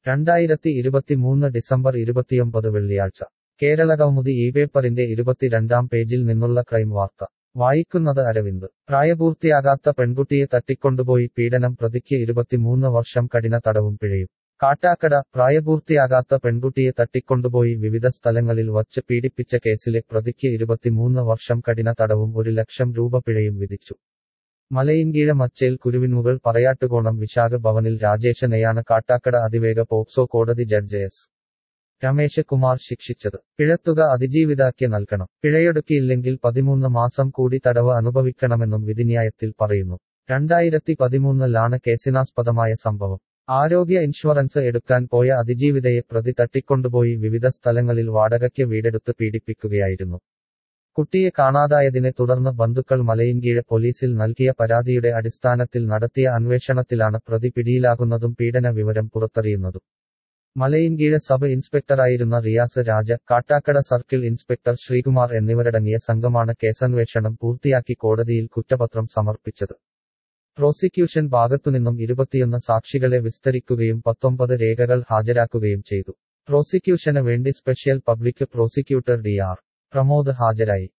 രണ്ടായിരത്തി ഇരുപത്തിമൂന്ന് ഡിസംബർ ഇരുപത്തിയൊമ്പത് വെള്ളിയാഴ്ച കേരള കൗമുദി ഈ പേപ്പറിന്റെ ഇരുപത്തിരണ്ടാം പേജിൽ നിന്നുള്ള ക്രൈം വാർത്ത വായിക്കുന്നത് അരവിന്ദ് പ്രായപൂർത്തിയാകാത്ത പെൺകുട്ടിയെ തട്ടിക്കൊണ്ടുപോയി പീഡനം പ്രതിക്ക് ഇരുപത്തിമൂന്ന് വർഷം കഠിന തടവും പിഴയും കാട്ടാക്കട പ്രായപൂർത്തിയാകാത്ത പെൺകുട്ടിയെ തട്ടിക്കൊണ്ടുപോയി വിവിധ സ്ഥലങ്ങളിൽ വച്ച് പീഡിപ്പിച്ച കേസിലെ പ്രതിക്ക് ഇരുപത്തിമൂന്ന് വർഷം കഠിന തടവും ഒരു ലക്ഷം രൂപ പിഴയും വിധിച്ചു മലയിൻകീഴ മച്ചേൽ കുരുവിനുകൾ പറയാട്ടുകോണം വിശാഖ ഭവനിൽ രാജേഷനെയാണ് കാട്ടാക്കട അതിവേഗ പോക്സോ കോടതി ജഡ്ജ് എസ് രമേശ് കുമാർ ശിക്ഷിച്ചത് പിഴത്തുക അതിജീവിതാക്ക് നൽകണം പിഴയൊടുക്കിയില്ലെങ്കിൽ പതിമൂന്ന് മാസം കൂടി തടവ് അനുഭവിക്കണമെന്നും വിധിന്യായത്തിൽ പറയുന്നു രണ്ടായിരത്തി പതിമൂന്നിലാണ് കേസിനാസ്പദമായ സംഭവം ആരോഗ്യ ഇൻഷുറൻസ് എടുക്കാൻ പോയ അതിജീവിതയെ പ്രതി തട്ടിക്കൊണ്ടുപോയി വിവിധ സ്ഥലങ്ങളിൽ വാടകയ്ക്ക് വീടെടുത്ത് പീഡിപ്പിക്കുകയായിരുന്നു കുട്ടിയെ കാണാതായതിനെ തുടർന്ന് ബന്ധുക്കൾ മലയിൻകീഴ് പോലീസിൽ നൽകിയ പരാതിയുടെ അടിസ്ഥാനത്തിൽ നടത്തിയ അന്വേഷണത്തിലാണ് പ്രതി പിടിയിലാകുന്നതും പീഡന വിവരം പുറത്തറിയുന്നതും മലയിൻകീഴ് സബ് ഇൻസ്പെക്ടറായിരുന്ന റിയാസ് രാജ കാട്ടാക്കട സർക്കിൾ ഇൻസ്പെക്ടർ ശ്രീകുമാർ എന്നിവരടങ്ങിയ സംഘമാണ് കേസന്വേഷണം പൂർത്തിയാക്കി കോടതിയിൽ കുറ്റപത്രം സമർപ്പിച്ചത് പ്രോസിക്യൂഷൻ ഭാഗത്തുനിന്നും ഇരുപത്തിയൊന്ന് സാക്ഷികളെ വിസ്തരിക്കുകയും പത്തൊമ്പത് രേഖകൾ ഹാജരാക്കുകയും ചെയ്തു പ്രോസിക്യൂഷന് വേണ്ടി special public prosecutor D R Pramod ഹാജരായി